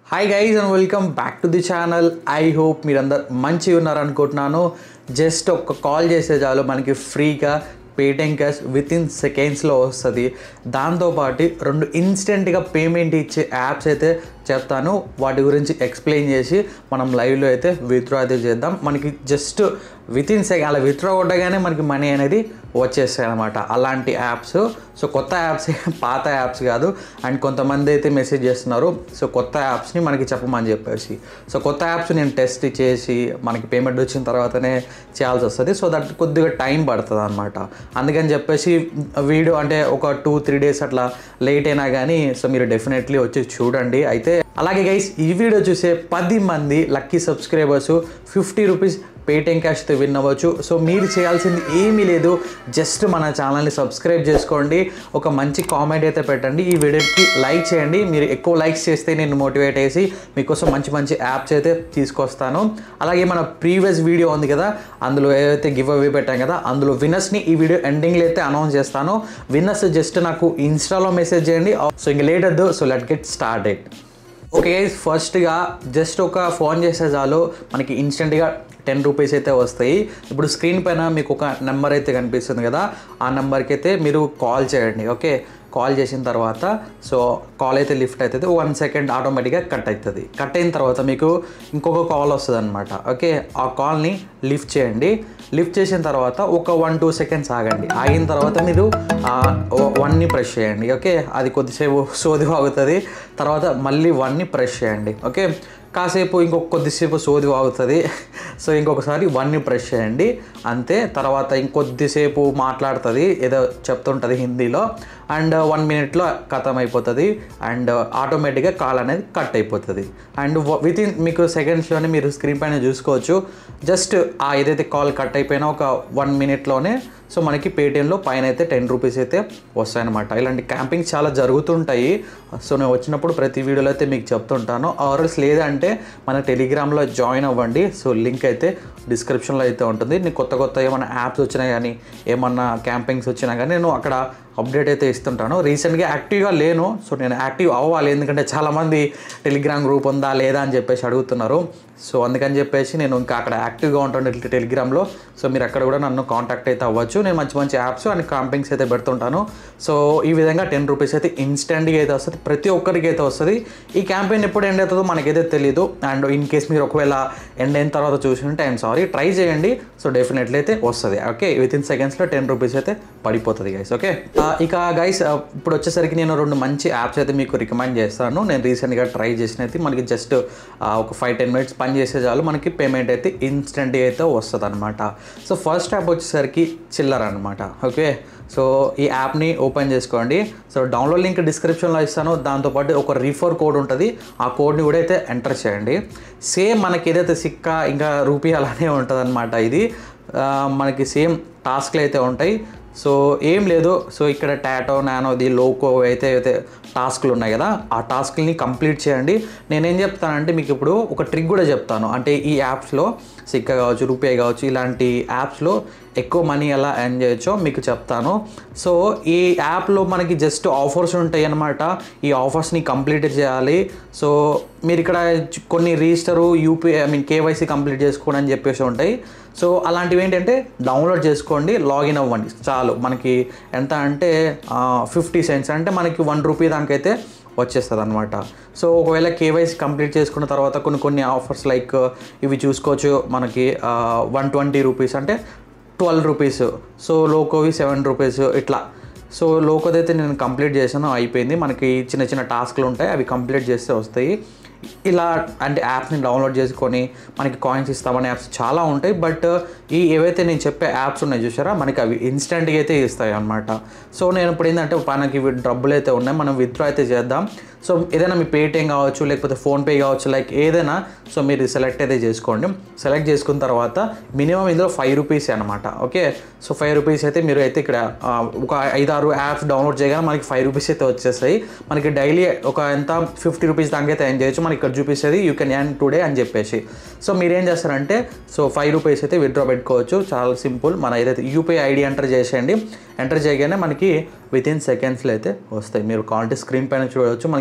hi guys and welcome back to the channel I hope మీరందరు మంచిగా ఉన్నారనుకుంటున్నాను just ఒక call చేసే చాలు మనకి ఫ్రీగా పేటిఎం క్యాష్ విత్ ఇన్ సెకండ్స్లో వస్తుంది దాంతోపాటు రెండు ఇన్స్టెంట్గా పేమెంట్ ఇచ్చే యాప్స్ అయితే చెప్తాను వాటి గురించి ఎక్స్ప్లెయిన్ చేసి మనం లైవ్లో అయితే విత్డ్రా అయితే చేద్దాం మనకి జస్ట్ విత్ ఇన్ సెకండ్ అలా విత్డ్రా కొట్టగానే మనకి మనీ అనేది వచ్చేస్తాయి అనమాట అలాంటి యాప్స్ సో కొత్త యాప్స్ పాత యాప్స్ కాదు అండ్ కొంతమంది అయితే మెసేజ్ చేస్తున్నారు సో కొత్త యాప్స్ని మనకి చెప్పమని చెప్పేసి సో కొత్త యాప్స్ నేను టెస్ట్ చేసి మనకి పేమెంట్ వచ్చిన తర్వాతనే చేయాల్సి వస్తుంది సో దట్ కొద్దిగా టైం పడుతుంది అనమాట అందుకని చెప్పేసి వీడియో అంటే ఒక టూ త్రీ డేస్ అట్లా లేట్ అయినా కానీ సో మీరు డెఫినెట్లీ వచ్చి చూడండి అయితే అలాగే గైస్ ఈ వీడియో చూసే పది మంది lucky subscribers fifty rupees Paytm క్యాష్తో విన్ అవ్వచ్చు సో మీరు చేయాల్సింది ఏమీ లేదు జస్ట్ మన ఛానల్ని సబ్స్క్రైబ్ చేసుకోండి ఒక మంచి కామెంట్ అయితే పెట్టండి ఈ వీడియోకి లైక్ చేయండి మీరు ఎక్కువ లైక్స్ చేస్తే నేను మోటివేట్ చేసి మీకోసం మంచి మంచి యాప్స్ అయితే తీసుకొస్తాను అలాగే మన ప్రీవియస్ వీడియో ఉంది కదా అందులో ఏదైతే గివ్ అవే పెట్టాం కదా అందులో విన్నర్స్ని ఈ వీడియో ఎండింగ్లో అయితే అనౌన్స్ చేస్తాను విన్నర్స్ జస్ట్ నాకు ఇన్స్టాలో మెసేజ్ చేయండి సో ఇంక లేట్ వద్దు so let get started okay ఫస్ట్గా జస్ట్ ఒక ఫోన్ చేసే చాలు మనకి ఇన్స్టెంట్గా టెన్ రూపీస్ అయితే వస్తాయి ఇప్పుడు స్క్రీన్ పైన మీకు ఒక నెంబర్ అయితే కనిపిస్తుంది కదా ఆ నెంబర్కి అయితే మీరు కాల్ చేయండి ఓకే కాల్ చేసిన తర్వాత సో కాల్ అయితే లిఫ్ట్ అవుతుంది వన్ సెకండ్ ఆటోమేటిక్గా కట్ అవుతుంది కట్ అయిన తర్వాత మీకు ఇంకొక కాల్ వస్తుంది అనమాట ఓకే ఆ కాల్ని లిఫ్ట్ చేయండి లిఫ్ట్ చేసిన తర్వాత ఒక వన్ టూ సెకండ్స్ ఆగండి ఆగిన తర్వాత మీరు వన్ని ప్రెస్ చేయండి ఓకే అది కొద్దిసేపు సోది ఆగుతుంది తర్వాత మళ్ళీ వన్ని ప్రెస్ చేయండి ఓకే కాసేపు ఇంకొక కొద్దిసేపు సోది ఆగుతుంది సో ఇంకొకసారి వన్ని ప్రెస్ చేయండి అంతే తర్వాత ఇంకొద్దిసేపు మాట్లాడుతుంది ఏదో చెప్తుంటుంది హిందీలో అండ్ వన్ మినిట్లో ఖతం అయిపోతుంది అండ్ ఆటోమేటిక్గా కాల్ అనేది కట్ అయిపోతుంది అండ్ విత్ ఇన్ మీకు సెకండ్స్లోనే మీరు స్క్రీన్ పైన చూసుకోవచ్చు జస్ట్ ఆ ఏదైతే కాల్ కట్ అయిపోయినా ఒక వన్ మినిట్లోనే సో మనకి పేటిఎంలో పైన అయితే టెన్ రూపీస్ అయితే వస్తాయన్నమాట ఇలాంటి క్యాంపింగ్ చాలా జరుగుతుంటాయి సో నేను వచ్చినప్పుడు ప్రతి వీడియోలో అయితే మీకు చెప్తుంటాను ఆర్ఎల్స్ లేదంటే మన టెలిగ్రామ్లో జాయిన్ అవ్వండి సో లింక్ అయితే డిస్క్రిప్షన్లో అయితే ఉంటుంది నీకు కొత్త కొత్త ఏమైనా యాప్స్ వచ్చినా కానీ ఏమన్నా క్యాంపింగ్స్ వచ్చినా కానీ నేను అక్కడ అప్డేట్ అయితే ఇస్తుంటాను రీసెంట్గా యాక్టివ్గా లేను సో నేను యాక్టివ్ అవ్వాలి ఎందుకంటే చాలామంది టెలిగ్రామ్ గ్రూప్ ఉందా లేదా అని చెప్పేసి అడుగుతున్నారు సో అందుకని చెప్పేసి నేను ఇంకా అక్కడ యాక్టివ్గా ఉంటాను టెలిగ్రామ్లో సో మీరు అక్కడ కూడా నన్ను కాంటాక్ట్ అయితే అవ్వచ్చు నేను మంచి మంచి యాప్స్ అండ్ క్యాంపింగ్స్ అయితే పెడుతుంటాను సో ఈ విధంగా టెన్ రూపీస్ అయితే ఇన్స్టెంట్గా అయితే వస్తుంది ప్రతి ఒక్కరికి అయితే వస్తుంది ఈ క్యాంపెయిన్ ఎప్పుడు ఎండ్ అవుతుందో మనకైతే తెలియదు అండ్ ఇన్ కేస్ మీరు ఒకవేళ ఎండ్ అయిన తర్వాత చూసి ఉంటే ఐఎమ్ సారీ ట్రై చేయండి సో డెఫినెట్లీ అయితే వస్తుంది ఓకే విత్ ఇన్ సెకండ్స్లో టెన్ రూపీస్ అయితే పడిపోతుంది గైస్ ఓకే ఇక గైస్ ఇప్పుడు వచ్చేసరికి నేను రెండు మంచి యాప్స్ అయితే మీకు రికమెండ్ చేస్తాను నేను రీసెంట్గా ట్రై చేసిన అయితే మనకి జస్ట్ ఒక ఫైవ్ టెన్ మినిట్స్ పని చేసే చాలు మనకి పేమెంట్ అయితే ఇన్స్టెంట్గా అయితే వస్తుంది అనమాట సో ఫస్ట్ యాప్ వచ్చేసరికి చిల్లర్ అనమాట ఓకే సో ఈ యాప్ని ఓపెన్ చేసుకోండి సో డౌన్లోడ్ లింక్ డిస్క్రిప్షన్లో ఇస్తాను దాంతోపాటు ఒక రిఫర్ కోడ్ ఉంటుంది ఆ కోడ్ని కూడా అయితే ఎంటర్ చేయండి సేమ్ మనకి ఏదైతే సిక్క ఇంకా రూపీ అలానే ఉంటుంది అనమాట ఇది మనకి సేమ్ టాస్క్లు అయితే ఉంటాయి సో ఏం లేదు సో ఇక్కడ టాటో నానోది లోకో అయితే అయితే టాస్క్లు ఉన్నాయి కదా ఆ టాస్క్ని కంప్లీట్ చేయండి నేనేం చెప్తానంటే మీకు ఇప్పుడు ఒక ట్రిక్ కూడా చెప్తాను అంటే ఈ యాప్స్లో సిక్క కావచ్చు రూపే కావచ్చు ఇలాంటి యాప్స్లో ఎక్కువ మనీ ఎలా ఎర్న్ చేయొచ్చో మీకు చెప్తాను సో ఈ యాప్లో మనకి జస్ట్ ఆఫర్స్ ఉంటాయి అన్నమాట ఈ ఆఫర్స్ని కంప్లీట్ చేయాలి సో మీరు ఇక్కడ కొన్ని register UPI I mean KYC complete చేసుకోండి అని చెప్పేసి ఉంటాయి సో అలాంటివి ఏంటంటే డౌన్లోడ్ చేసుకోండి లాగిన్ అవ్వండి చాలు మనకి ఎంత అంటే ఫిఫ్టీ సెంట్స్ అంటే మనకి వన్ రూపీ దానికైతే వచ్చేస్తుంది అనమాట సో ఒకవేళ కేవైసీ కంప్లీట్ చేసుకున్న తర్వాత కొన్ని కొన్ని ఆఫర్స్ లైక్ ఇవి చూసుకోవచ్చు మనకి వన్ ట్వంటీ రూపీస్ అంటే ట్వెల్వ్ రూపీస్ సో లోకోవి సెవెన్ రూపీస్ ఇట్లా సో లోకోదైతే నేను కంప్లీట్ చేశాను అయిపోయింది మనకి చిన్న చిన్న టాస్క్లు ఉంటాయి అవి కంప్లీట్ చేస్తే వస్తాయి ఇలా అంటే యాప్స్ని డౌన్లోడ్ చేసుకొని మనకి కాయిన్స్ ఇస్తామనే యాప్స్ చాలా ఉంటాయి బట్ ఈ ఏవైతే నేను చెప్పే యాప్స్ ఉన్నాయి చూసారా మనకి అవి ఇన్స్టెంట్గా అయితే ఇస్తాయి అనమాట సో నేను ఇప్పుడు ఏంటంటే మనకి డబ్బులు అయితే ఉన్నాయి మనం విత్డ్రా అయితే చేద్దాం సో ఏదైనా మీ పేటిఎం కావచ్చు లేకపోతే ఫోన్పే కావచ్చు లైక్ ఏదైనా సో మీరు సెలెక్ట్ అయితే చేసుకోండి సెలెక్ట్ చేసుకున్న తర్వాత మినిమం ఇందులో ఫైవ్ రూపీస్ అనమాట ఓకే సో ఫైవ్ రూపీస్ అయితే మీరు అయితే ఇక్కడ ఒక ఐదారు యాప్స్ డౌన్లోడ్ చేయగానే మనకి ఫైవ్ రూపీస్ అయితే వచ్చేస్తాయి మనకి డైలీ ఒక ఎంత ఫిఫ్టీ రూపీస్ దాకా అయితే ఎర్న్ చేయొచ్చు మనకి ఇక్కడ చూపిస్తుంది యూ కెన్ ఎర్న్ టుడే అని చెప్పేసి సో మీరు ఏం చేస్తారంటే సో ఫైవ్ రూపీస్ అయితే విత్డ్రా పెట్టుకోవచ్చు చాలా సింపుల్ మన ఏదైతే యూపీఐ ఐడి ఎంటర్ చేసేయండి ఎంటర్ చేయగానే మనకి విత్ ఇన్ సెకండ్స్లో అయితే వస్తాయి మీరు కావాలంటే స్క్రీన్ పైన చూడవచ్చు మనకి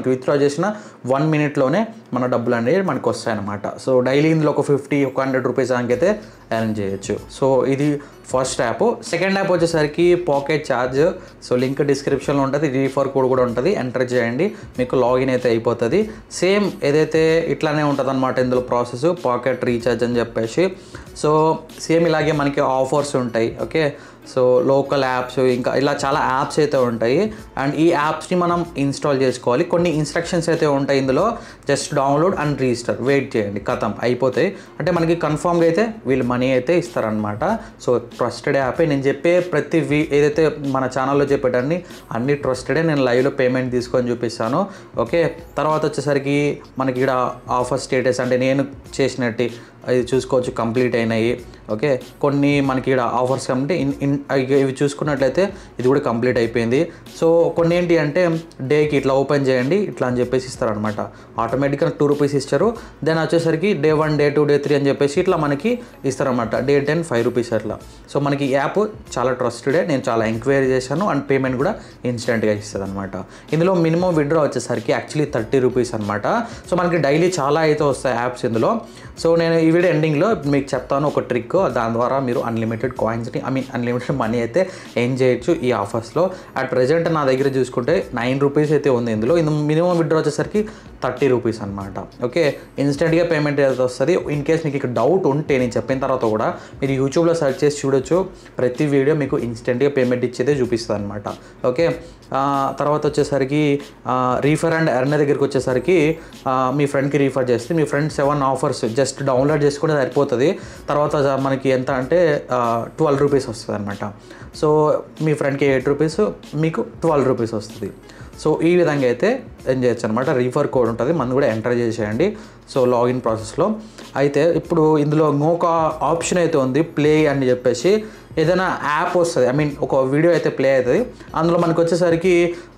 మనకి విత్డ్రా చేసిన వన్ మినిట్లోనే మన డబ్బులు అనేవి మనకు వస్తాయన్నమాట సో డైలీ ఇందులో ఒక ఫిఫ్టీ ఒక హండ్రెడ్ రూపీస్ దానికైతే ఎర్న్ చేయొచ్చు సో ఇది ఫస్ట్ యాప్ సెకండ్ యాప్ వచ్చేసరికి పాకెట్ ఛార్జ్ సో లింక్ డిస్క్రిప్షన్లో ఉంటుంది రీఫర్ కోడ్ కూడా ఉంటుంది ఎంటర్ చేయండి మీకు లాగిన్ అయితే అయిపోతుంది సేమ్ ఏదైతే ఇట్లానే ఉంటుంది అనమాట ఇందులో ప్రాసెస్ పాకెట్ రీఛార్జ్ అని చెప్పేసి సో సేమ్ ఇలాగే మనకి ఆఫర్స్ ఉంటాయి ఓకే సో లోకల్ యాప్స్ ఇంకా ఇలా చాలా యాప్స్ అయితే ఉంటాయి అండ్ ఈ యాప్స్ని మనం ఇన్స్టాల్ చేసుకోవాలి కొన్ని ఇన్స్ట్రక్షన్స్ అయితే ఉంటాయి ఇందులో just download and register wait చేయండి కథం అయిపోతాయి అంటే మనకి కన్ఫామ్గా అయితే వీళ్ళు మనీ అయితే ఇస్తారనమాట సో ట్రస్టెడ్ యాపే నేను చెప్పే ప్రతి వీ ఏదైతే మన ఛానల్లో చెప్పేటన్ని అన్ని ట్రస్టెడే నేను లైవ్లో పేమెంట్ తీసుకొని చూపిస్తాను ఓకే తర్వాత వచ్చేసరికి మనకి ఇక్కడ ఆఫర్ స్టేటస్ అంటే నేను చేసినట్టు ఇది చూసుకోవచ్చు కంప్లీట్ అయినాయి ఓకే కొన్ని మనకి ఇక్కడ ఆఫర్స్ కాబట్టి ఇన్ ఇన్ ఇవి చూసుకున్నట్లయితే ఇది కూడా కంప్లీట్ అయిపోయింది సో కొన్ని ఏంటి అంటే డేకి ఇట్లా ఓపెన్ చేయండి ఇట్లా అని చెప్పేసి ఇస్తారనమాట ఆటోమేటిక్గా టూ రూపీస్ ఇస్తారు దెన్ వచ్చేసరికి day one day two day three అని చెప్పేసి ఇట్లా మనకి ఇస్తారనమాట డే టెన్ ఫైవ్ రూపీస్ అట్లా సో మనకి ఈ యాప్ చాలా ట్రస్టెడే నేను చాలా ఎంక్వైరీ చేశాను అండ్ పేమెంట్ కూడా ఇన్స్టెంట్గా ఇస్తుంది అనమాట ఇందులో మినిమం విడ్రా వచ్చేసరికి యాక్చువల్లీ థర్టీ రూపీస్ అనమాట సో మనకి డైలీ చాలా అయితే వస్తాయి యాప్స్ ఇందులో సో నేను ఈ వీడియో ఎండింగ్లో మీకు చెప్తాను ఒక ట్రిక్ దాని ద్వారా మీరు అన్లిమిటెడ్ కాయిన్స్ని ఐ మీన్ అన్లిమిటెడ్ మనీ అయితే ఏం చేయొచ్చు ఈ ఆఫర్స్లో అట్ ప్రజెంట్ నా దగ్గర చూసుకుంటే నైన్ రూపీస్ అయితే ఉంది ఇందులో ఇందు మినిమం విడ్రా వచ్చేసరికి థర్టీ రూపీస్ అనమాట ఓకే ఇన్స్టెంట్గా పేమెంట్ అయితే వస్తుంది ఇన్ కేస్ మీకు ఇక్కడ డౌట్ ఉంటే నేను చెప్పిన తర్వాత కూడా మీరు యూట్యూబ్లో సెర్చ్ చేసి చూడొచ్చు ప్రతి వీడియో మీకు ఇన్స్టెంట్గా పేమెంట్ ఇచ్చేదే చూపిస్తుంది అనమాట ఓకే ఆ, తర్వాత వచ్చేసరికి రీఫర్ అండ్ ఎర్న్ దగ్గరికి వచ్చేసరికి ఆ, మీ ఫ్రెండ్కి రీఫర్ చేస్తే మీ friend seven offers just download చేసుకుంటే సరిపోతుంది తర్వాత మనకి ఎంత అంటే ట్వెల్వ్ రూపీస్ వస్తుంది అనమాట సో మీ ఫ్రెండ్కి ఎయిట్ రూపీస్ మీకు ట్వెల్వ్ రూపీస్ వస్తుంది సో ఈ విధంగా అయితే ఏం చేయొచ్చు అనమాట రీఫర్ కోడ్ ఉంటుంది మనం కూడా ఎంటర్ చేసేయండి సో లాగిన్ ప్రాసెస్లో అయితే ఇప్పుడు ఇందులో ఇంకొక ఆప్షన్ అయితే ఉంది ప్లే అని చెప్పేసి ఏదైనా యాప్ వస్తుంది ఐ మీన్ ఒక వీడియో అయితే ప్లే అవుతుంది అందులో మనకు వచ్చేసరికి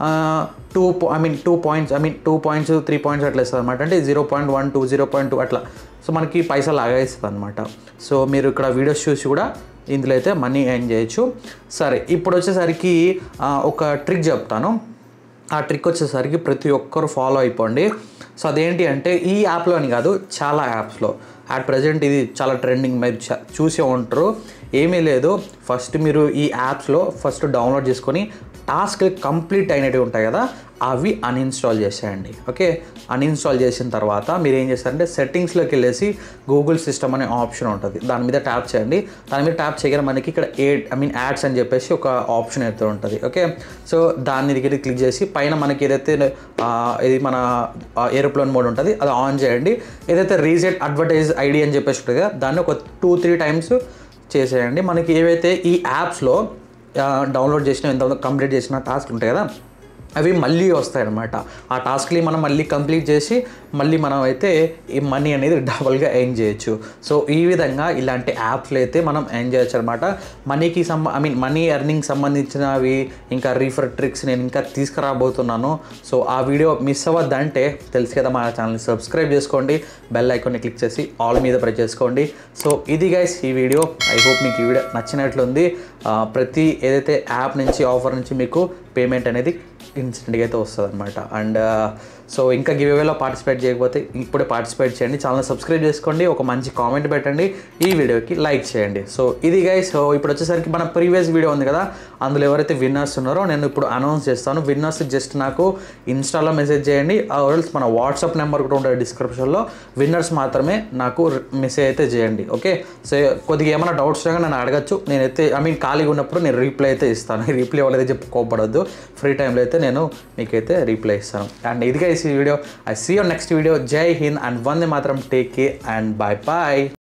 two I mean two points I mean two points three points అట్లా ఇస్తుంది అనమాట అంటే zero point one two zero point two అట్లా సో మనకి పైసలు లాగా ఇస్తుంది అనమాట సో మీరు ఇక్కడ వీడియోస్ చూసి కూడా ఇందులో అయితే మనీ ఎర్న్ చేయొచ్చు సరే ఇప్పుడు వచ్చేసరికి ఆ, ఒక ట్రిక్ చెప్తాను ఆ ట్రిక్ వచ్చేసరికి ప్రతి ఒక్కరు ఫాలో అయిపోండి సో అదేంటి అంటే ఈ యాప్లో అని కాదు చాలా యాప్స్లో అట్ ప్రజెంట్ ఇది చాలా ట్రెండింగ్ మీరు చ- చూసే ఉంటారు ఏమీ లేదు ఫస్ట్ మీరు ఈ యాప్స్లో ఫస్ట్ డౌన్లోడ్ చేసుకొని టాస్క్ కంప్లీట్ అయినవి ఉంటాయి కదా అవి అన్ఇన్స్టాల్ చేసేయండి ఓకే అన్ఇన్స్టాల్ చేసిన తర్వాత మీరు ఏం చేస్తారంటే సెట్టింగ్స్లోకి వెళ్ళేసి గూగుల్ సిస్టమ్ అనే ఆప్షన్ ఉంటుంది దాని మీద ట్యాప్ చేయండి దాని మీద ట్యాప్ చేయగానే మనకి ఇక్కడ ఏ ఐ మీన్ యాడ్స్ అని చెప్పేసి ఒక ఆప్షన్ అయితే ఉంటుంది ఓకే సో దాన్ని దగ్గర క్లిక్ చేసి పైన మనకి ఏదైతే ఆ, ఇది మన ఏరోప్లేన్ మోడ్ ఉంటుంది అది ఆన్ చేయండి ఏదైతే రీసెట్ అడ్వర్టైజ్ ఐడి అని చెప్పేసి ఉంటుంది కదా దాన్ని ఒక టూ త్రీ టైమ్స్ చేసేయండి మనకి ఏవైతే ఈ యాప్స్లో డౌన్లోడ్ చేసిన ఎంత కంప్లీట్ చేసిన టాస్క్ ఉంటాయి కదా అవి మళ్ళీ వస్తాయి అన్నమాట ఆ టాస్క్ని మనం మళ్ళీ కంప్లీట్ చేసి మళ్ళీ మనం అయితే ఈ మనీ అనేది డబల్గా ఎర్న్ చేయొచ్చు సో ఈ విధంగా ఇలాంటి యాప్స్లో అయితే మనం ఎర్న్ చేయొచ్చు అనమాట మనీకి సంబ ఐ మీన్ మనీ ఎర్నింగ్ సంబంధించినవి ఇంకా రీఫర్ ట్రిక్స్ నేను ఇంకా తీసుకురాబోతున్నాను సో ఆ వీడియో మిస్ అవ్వద్దంటే తెలుసు కదా మా ఛానల్ని సబ్స్క్రైబ్ చేసుకోండి బెల్ ఐకాన్ని క్లిక్ చేసి ఆల్ మీద ప్రెస్ చేసుకోండి సో ఇది గైస్ ఈ వీడియో ఐ హోప్ మీకు ఈ వీడియో నచ్చినట్లుంది ఆ, ప్రతి ఏదైతే యాప్ నుంచి ఆఫర్ నుంచి మీకు పేమెంట్ అనేది ఇన్స్టెంట్గా అయితే వస్తుంది అనమాట అండ్ సో ఇంకా గివ్ అవేలో పార్టిసిపేట్ చేయకపోతే ఇప్పుడే పార్టిసిపేట్ చేయండి ఛానల్ సబ్స్క్రైబ్ చేసుకోండి ఒక మంచి కామెంట్ పెట్టండి ఈ వీడియోకి లైక్ చేయండి సో ఇది గైస్ సో ఇప్పుడు వచ్చేసరికి మన ప్రీవియస్ వీడియో ఉంది కదా అందులో ఎవరైతే విన్నర్స్ ఉన్నారో నేను ఇప్పుడు అనౌన్స్ చేస్తాను విన్నర్స్ జస్ట్ నాకు ఇన్స్టాలో మెసేజ్ చేయండి ఆర్ఎల్స్ మన వాట్సాప్ నెంబర్ కూడా ఉంటుంది డిస్క్రిప్షన్లో విన్నర్స్ మాత్రమే నాకు మెసేజ్ అయితే చేయండి ఓకే సో కొద్దిగా ఏమైనా డౌట్స్ ఉన్నా నన్ను అడగచ్చు నేనైతే ఐ మీన్ ఖాళీగా ఉన్నప్పుడు నేను రీప్లై అయితే ఇస్తాను రీప్లై వాళ్ళైతే చెప్పుకోపడద్దు ఫ్రీ టైంలో అయితే నేను మీకైతే రీప్లై ఇస్తాను అండ్ ఇదిగా ఈ video I see you next video జై హింద్ అండ్ వందే మాత్రం take care and bye bye